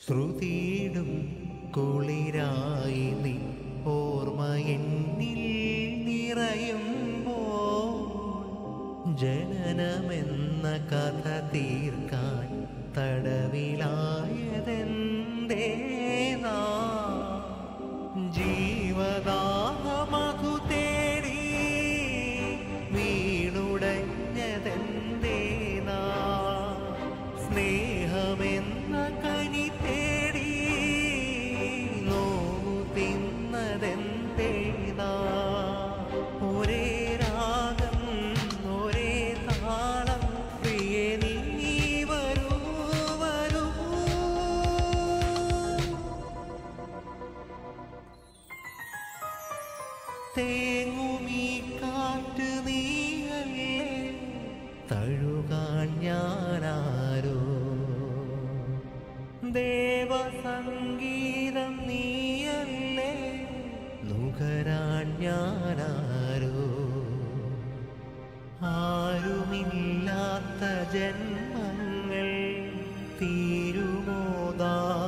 ശ്രുതിയിടും കുളിരായി നീ ഓർമ്മ എന്നിൽ നിറയുമ്പോൾ ജനനമെന്ന കഥ തീർക്കാൻ തടവിലായതെന്തേ നാം ജീവദാഹമധു തേടി വീണുടഞ്ഞതെന്തേ നാം സ്നേഹമെന്ന കനി തേടി നോവു തിന്നതെന്തേ നാം ഒരേ രാഗം ഒരേ താളം പ്രിയ നീ വരൂ വരൂ തേങ്ങുമീ കാറ്റ് നീയല്ലേ തഴുകാൻ ഞാനാരോ ദേവസംഗീതം നീയല്ലേ നുകരാൻ ഞാനാരോ ആരുമില്ലാത്ത ജന്മങ്ങൾ തീരുമോദാ